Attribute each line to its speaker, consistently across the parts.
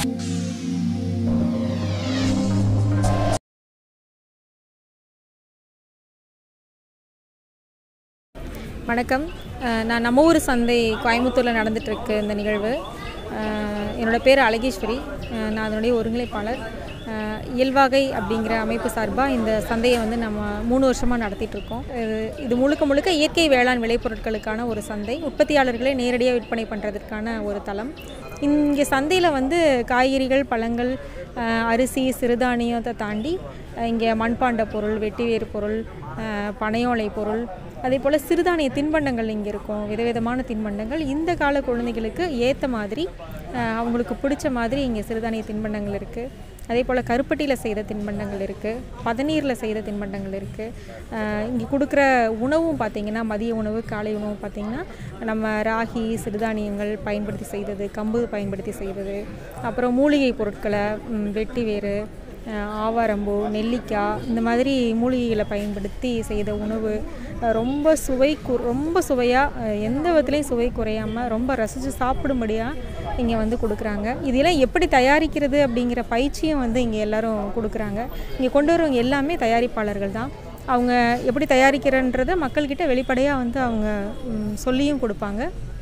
Speaker 1: வணக்கம் அஹ் நான் நம்ம ஊர் சந்தை கோயம்புத்தூரில் நடந்துகிட்ருக்கு இந்த நிகழ்வு அஹ் என்னோட பேர் அழகேஸ்வரி அஹ் நான் அதனுடைய ஒருங்கிணைப்பாளர் அஹ் இயல்வாகை அப்படிங்கிற அமைப்பு சார்பாக இந்த சந்தையை வந்து நம்ம மூணு வருஷமாக நடத்திட்டுருக்கோம் இது முழுக்க முழுக்க இயற்கை வேளாண் விளைபொருட்களுக்கான ஒரு சந்தை உற்பத்தியாளர்களே நேரடியாக விற்பனை பண்ணுறதுக்கான ஒரு தளம் இங்கே சந்தையில் வந்து காய்கறிகள் பழங்கள் அஹ் அரிசி சிறுதானியத்தை தாண்டி இங்கே மண்பாண்ட பொருள் வெட்டிவேர் பொருள் அஹ் பனையோலை பொருள் அதே போல் சிறுதானிய தின்பண்டங்கள் இங்கே இருக்கும் விதவிதமான தின்பண்டங்கள் இந்த கால குழந்தைகளுக்கு ஏற்ற மாதிரி அஹ் அவங்களுக்கு பிடிச்ச மாதிரி இங்கே சிறுதானிய தின்பண்டங்கள் இருக்குது அதே போல் கருப்பட்டியில் செய்த தின்பண்டங்கள் இருக்குது பதநீரில் செய்த தின்பண்டங்கள் இருக்குது இங்கே கொடுக்குற உணவும் பார்த்திங்கன்னா மதிய உணவு காலை உணவு பார்த்திங்கன்னா நம்ம ராகி சிறுதானியங்கள் பயன்படுத்தி செய்தது கம்பு பயன்படுத்தி செய்தது அப்புறம் மூலிகை பொருட்களை ம், வெட்டி வேறு அஹ் ஆவாரம்பூ நெல்லிக்காய் இந்த மாதிரி மூலிகைகளை பயன்படுத்தி செய்த உணவு அஹ் ரொம்ப சுவை கு- ரொம்ப சுவையாக எந்த விதத்துலேயும் சுவை குறையாமல் ரொம்ப ரசித்து சாப்பிடும்படியாக இங்கே வந்து கொடுக்குறாங்க இதெல்லாம் எப்படி தயாரிக்கிறது அப்படிங்கிற பயிற்சியும் வந்து இங்கே எல்லாரும் கொடுக்குறாங்க இங்கே கொண்டு வரவங்க எல்லாமே தயாரிப்பாளர்கள் தான் அவங்க எப்படி தயாரிக்கிறன்றதை மக்கள்கிட்ட வெளிப்படையாக வந்து அவங்க ம், சொல்லியும் கொடுப்பாங்க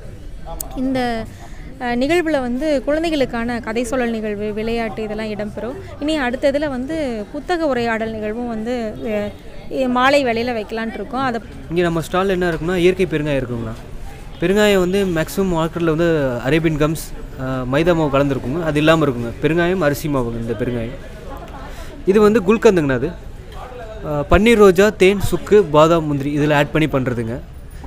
Speaker 1: இந்த நிகழ்வில் வந்து குழந்தைகளுக்கான கதை சொல்லல் நிகழ்வு விளையாட்டு இதெல்லாம் இடம்பெறும் இனி அடுத்ததில் வந்து புத்தக உரையாடல் நிகழ்வும் வந்து அஹ், இ- மாலை வேளையில் வைக்கலான்ட்டு இருக்கோம் அதை
Speaker 2: இங்கே நம்ம ஸ்டாலில் என்ன இருக்குன்னா இயற்கை பெருங்காயம் இருக்குங்களா பெருங்காயம் வந்து மேக்ஸிமம் மார்க்கெட்டில் வந்து அரேபியன் கம்ஸ் மைதா மாவு கலந்துருக்குங்க அது இல்லாமல் இருக்குங்க பெருங்காயம் அரிசி மாவுங்க இந்த பெருங்காயம் இது வந்து குல்கந்துங்கண்ணா அது அஹ், பன்னீர் ரோஜா தேன் சுக்கு பாதாம் முந்திரி இதில் ஆட் பண்ணி பண்ணுறதுங்க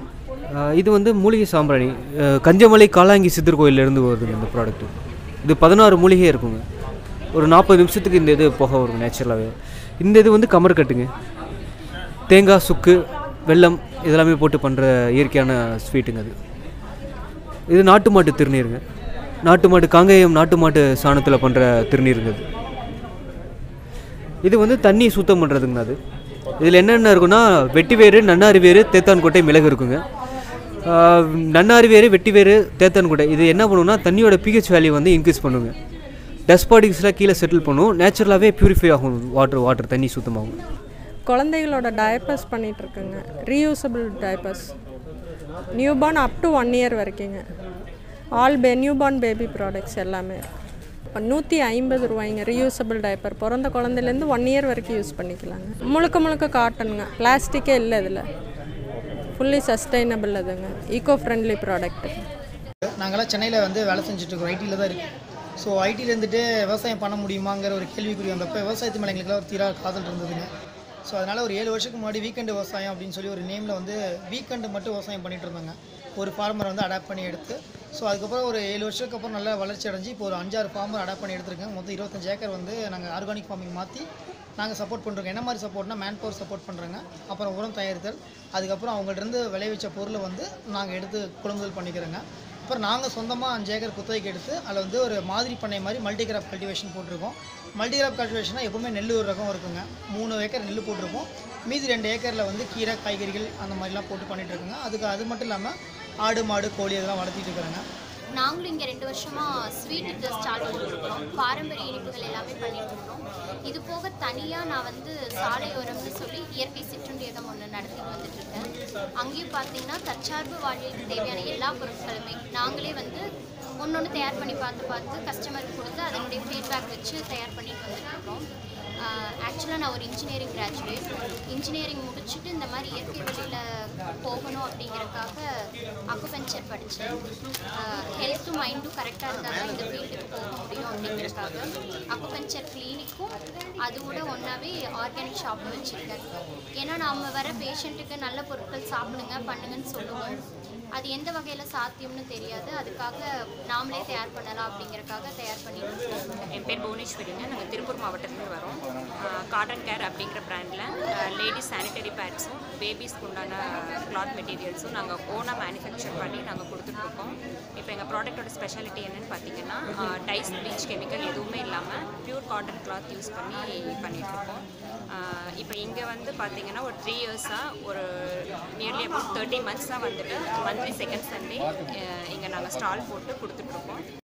Speaker 2: இது வந்து மூலிகை சாம்பிராணி அஹ், கஞ்சமலை காலாங்கி சித்தர் கோயிலேருந்து வருதுங்க இந்த ப்ராடக்ட்டு இது பதினாறு மூலிகை இருக்குங்க ஒரு நாற்பது நிமிஷத்துக்கு இந்த இது புகை வருங்க நேச்சுரலாகவே இந்த இது வந்து கமர்கட்டுங்க தேங்காய் சுக்கு வெல்லம் இதெல்லாமே போட்டு பண்ணுற இயற்கையான ஸ்வீட்டுங்க அது இது நாட்டு மாட்டு திருநீருங்க நாட்டு மாட்டு காங்கேயம் நாட்டு மாட்டு சாணத்தில் பண்ணுற திருநீருங்க அது இது வந்து தண்ணி சுத்தம் பண்ணுறதுங்கண்ணா அது இதில் என்னென்ன இருக்குன்னா வெட்டி வேறு நன்னாரி வேறு தேத்தான்கோட்டை மிளகு இருக்குங்க ஆஹ், நன்னாரி வேறு வெட்டி வேறு தேத்தான்கோட்டை இது என்ன பண்ணுன்னா தண்ணியோட பிஹெச் வேல்யூ வந்து இன்க்ரீஸ் பண்ணுங்க டஸ்ட் பார்ட்டிக்ஸ்லாம் கீழே செட்டில் பண்ணும் நேச்சுரலாகவே பியூரிஃபை ஆகும் வாட்டர் வாட்டர் தண்ணி சுத்தமாகும்
Speaker 3: குழந்தைகளோட டயப்பர்ஸ் பண்ணிட்டு இருக்குங்க reusable diapers newborn up to one year வரைக்குங்க ஆல் பே நியூபார்ன் பேபி ப்ராடக்ட்ஸ் எல்லாமே இப்போ நூற்றி ஐம்பது ரூபாய்ங்க ரீயூசபிள் டயப்பர் பிறந்த குழந்தைலேருந்து ஒன் இயர் வரைக்கும் யூஸ் பண்ணிக்கலாங்க முழுக்க முழுக்க காட்டனுங்க பிளாஸ்டிக்கே இல்லை இதில் ஃபுல்லி சஸ்டைனபிள் அதுங்க ஈகோ ஃப்ரெண்ட்லி ப்ராடக்ட்
Speaker 4: நாங்கள்லாம் சென்னையில் வந்து வேலை செஞ்சுட்டு இருக்கோம் ஐடியில் தான் இருக்குது ஸோ ஐடியில் இருந்துட்டு விவசாயம் பண்ண முடியுமாங்கிற ஒரு கேள்விக்குறி வந்தப்போ விவசாயத்து மேலே எங்களுக்குலாம் ஒரு தீரா காதல் இருந்ததுங்க ஸோ அதனால் ஒரு ஏழு வருஷத்துக்கு முன்னாடி வீக்கெண்டு விவசாயம் அப்படின்னு சொல்லி ஒரு நேமில் வந்து வீக்கெண்டு மட்டும் விவசாயம் பண்ணிட்டு இருந்தாங்க ஒரு ஃபார்மரை வந்து அடாப்ட் பண்ணி எடுத்து ஸோ அதுக்கப்புறம் ஒரு ஏழு வருஷத்துக்கு அப்புறம் நல்லா வளர்ச்சி அடைஞ்சு இப்போ ஒரு அஞ்சாறு ஃபார்மர் அடாப்ட் பண்ணி எடுத்திருக்கேன் மொத்தம் இருபத்தஞ்சு ஏக்கர் வந்து நாங்கள் ஆர்கானிக் ஃபார்மிங் மாற்றி நாங்கள் சப்போர்ட் பண்ணுறோம் என்ன மாதிரி சப்போர்ட்னா மேன் பவர் சப்போர்ட் பண்ணுறாங்க அப்புறம் உரம் தயாரித்தல் அதுக்கப்புறம் அவங்கள்ட்ட விளைவிச்ச பொருளை வந்து நாங்கள் எடுத்து கொள்முதல் பண்ணிக்கிறோங்க அப்புறம் நாங்கள் சொந்தமாக அஞ்சு ஏக்கர் குத்தகைக்கு எடுத்து அதில் வந்து ஒரு மாதிரி பண்ணை மாதிரி மல்டி கிராப் கல்டிவேஷன் போட்டிருக்கோம் மல்டி கிராப் கல்டிவேஷனாக எப்பவுமே நெல் ஒரு ரகம் இருக்குங்க மூணு ஏக்கர் நெல் போட்டிருப்போம் மீதி ரெண்டு ஏக்கரில் வந்து கீரை காய்கறிகள் அந்த மாதிரிலாம் போட்டு பண்ணிட்டு இருக்கோங்க அதுக்கு அது மட்டும் இல்லாமல் ஆடு மாடு கோழி அதெல்லாம் வளர்த்திட்டு இருக்கிறாங்க
Speaker 5: நாங்களும் இங்கே ரெண்டு வருஷமாக ஸ்வீட் ஸ்டார்ட் பண்ணிருக்கிறோம் பாரம்பரிய இனிப்புகள் எல்லாமே பண்ணிட்டு இருக்கோம் இது போக தனியாக நான் வந்து சாலையோரம்னு சொல்லி இயற்கை சிற்றுண்டியகம் ஒன்று நடத்திட்டு வந்துட்டு இருக்கேன் அங்கேயும் பார்த்தீங்கன்னா தற்சார்பு வாழ்வியலுக்கு தேவையான எல்லா பொருட்களுமே நாங்களே வந்து ஒன்று ஒன்று தயார் பண்ணி பார்த்து பார்த்து கஸ்டமருக்கு கொடுத்து அதனுடைய ஃபீட்பேக் வச்சு தயார் பண்ணிட்டு வந்துட்டு இருக்கோம் ஆக்சுவலாக நான் ஒரு இன்ஜினியரிங் கிராஜுவேட் இன்ஜினியரிங் முடிச்சுட்டு இந்த மாதிரி இயற்கை வழியில் போகணும் அப்படிங்கறதுக்காக அக்குபெஞ்சர் படித்தேன் ஹெல்த்தும் மைண்டும் கரெக்டாக இருந்தால் தான் இந்த ஃபீல்டுக்கு போக முடியும் அப்படிங்கறதுக்காக அக்குபெஞ்சர் கிளினிக்கும் அது கூட ஒன்றாவே ஆர்கானிக் ஷாப்பும் வச்சுருக்கேன் ஏன்னா நம்ம வர பேஷண்ட்டுக்கு நல்ல பொருட்கள் சாப்பிடுங்க பண்ணுங்கன்னு சொல்லுவோம் அது எந்த வகையில் சாத்தியம்னு தெரியாது அதுக்காக நாமளே தயார் பண்ணலாம் அப்படிங்கறதுக்காக தயார் பண்ணிட்டு இருக்கோம்
Speaker 6: என் பேர் புவனேஸ்வரிங்க நாங்கள் திருப்பூர் மாவட்டத்துலேருந்து வரோம் காட்டன் கேர் அப்படிங்கிற பிராண்டில் லேடிஸ் சானிட்டரி பேட்ஸும் பேபிஸ்க்கு உண்டான கிளாத் மெட்டீரியல்ஸும் நாங்கள் ஓனாக மேனுஃபேக்சர் பண்ணி நாங்கள் கொடுத்துட்ருக்கோம் இப்போ எங்கள் ப்ராடக்ட்டோட ஸ்பெஷாலிட்டி என்னன்னு பார்த்தீங்கன்னா டைஸ் ப்ளீச் கெமிக்கல் எதுவுமே இல்லாமல் பியூர் காட்டன் கிளாத் யூஸ் பண்ணி பண்ணிகிட்ருக்கோம் இப்போ இங்கே வந்து பார்த்தீங்கன்னா ஒரு த்ரீ இயர்ஸாக ஒரு நியர்லி அபவுட் தேர்ட்டி மந்த்ஸாக வந்துட்டு மந்த்லி செகண்ட் சண்டே இங்கே நாங்கள் ஸ்டால் போட்டு கொடுத்துட்ருக்கோம்